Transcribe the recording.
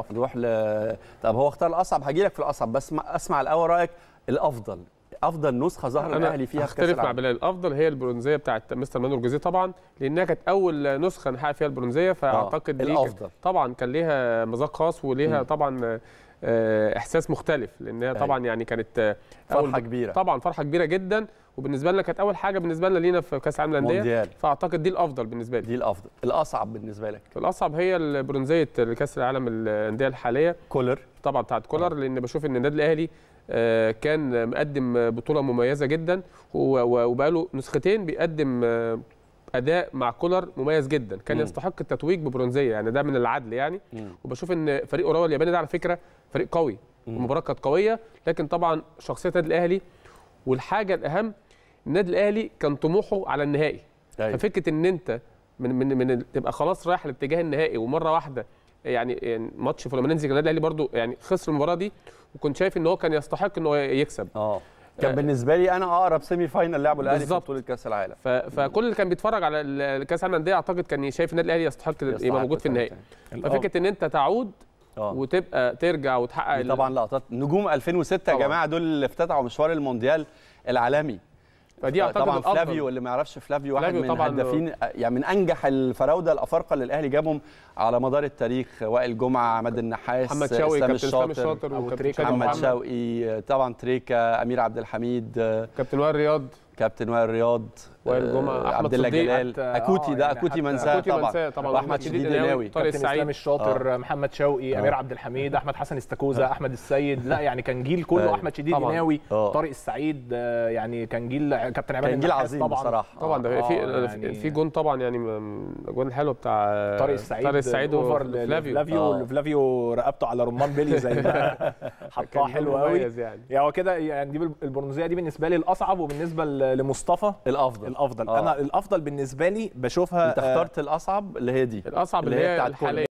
نروح ل طب هو اختار الاصعب هاجي لك في الاصعب بس ما- اسمع الاول رايك الافضل افضل نسخه ظهر انا الاهلي فيها في كاس اختلف مع العالم بلال الافضل هي البرونزيه بتاعت مستر مانويل جوزيه طبعا لانها كانت اول نسخه نحقق فيها البرونزيه فاعتقد دي الأفضل. كانت- طبعا كان ليها مذاق خاص وليها مم. طبعا آه، احساس مختلف لانها أيوة. طبعا يعني كانت آه، فرحه كبيره طبعا فرحه كبيره جدا وبالنسبه لنا كانت اول حاجه بالنسبه لنا لينا في كاس العالم للانديه مونديال فاعتقد دي الافضل بالنسبه لي دي الافضل الاصعب بالنسبه لك الاصعب هي البرونزيه كاس العالم الانديه الحاليه كولر طبعا بتاعت كولر لان بشوف ان النادي الاهلي آه، كان مقدم بطوله مميزه جدا و- و- وبقاله نسختين بيقدم آه، اداء مع كولر مميز جدا كان مم. يستحق التتويج ببرونزيه يعني ده من العدل يعني مم. وبشوف ان فريق اوروبا الياباني ده على فكره فريق قوي مم. المباراه كانت قويه لكن طبعا شخصيه النادي الاهلي والحاجه الاهم النادي الاهلي كان طموحه على النهائي أيوة. ففكره ان انت من من من ال- تبقى خلاص رايح لاتجاه النهائي ومره واحده يعني يعني ماتش فلومينينزي كان النادي الاهلي برضو يعني خسر المباراه دي وكنت شايف ان هو كان يستحق ان هو يكسب اه كان آه. بالنسبه لي انا اقرب سيمي فاينل لعبه الاهلي في بالظبط. بطوله كاس العالم ف- فكل اللي كان بيتفرج على ال- كاس العالم للانديه اعتقد كان شايف النادي الاهلي يستحق يستحق يبقى موجود في النهائي ففكره ان انت تعود اه وتبقى ترجع وتحقق دي ال- طبعا لقطات نجوم 2006 يا طبعاً. جماعه دول اللي افتتحوا مشوار المونديال العالمي فدي اعتقد طبعا الأفضل. فلافيو اللي ما يعرفش فلافيو واحد فلافيو من طبعاً. الهدافين يعني من انجح الفراوده الافارقه اللي الاهلي جابهم على مدار التاريخ وائل جمعه عماد النحاس محمد شوقي اسلام كابتن اسلام الشاطر الشاطر أبو وكابتن تريكة شادي محمد محمد شوقي طبعا تريكا امير عبد الحميد كابتن وائل رياض كابتن وائل رياض وائل جمعة، آه، أحمد عبد الله صديق، جلال حتى- اكوتي آه، ده يعني اكوتي حتى منساه أكوتي طبعا منساه طبعا واحمد شديد الناوي طارق كابتن اسلام السعيد الشاطر محمد شوقي آه. امير عبد الحميد احمد حسن استاكوزا احمد السيد لا يعني كان جيل كله أيوة. احمد شديد طبعاً. ناوي آه. طارق السعيد آه، يعني كان جيل كابتن عماد كان جيل النحاس عظيم طبعا بصراحه طبعا ده آه، في يعني- في جون طبعا يعني من الاجوان الحلوه بتاع طارق السعيد طارق السعيد اوفر وفلافيو فلافيو آه. فلافيو رقبته على رمان بيلي زي ما حطها كان حلو جون قوي مميز يعني يعني هو كده يعني دي البرونزيه دي بالنسبه لي الاصعب وبالنسبه ل- لمصطفى الافضل الافضل آه. انا الافضل بالنسبه لي بشوفها انت آه، اخترت الاصعب اللي هي دي الاصعب اللي اللي هي هي بتاعت كولر. الحاليه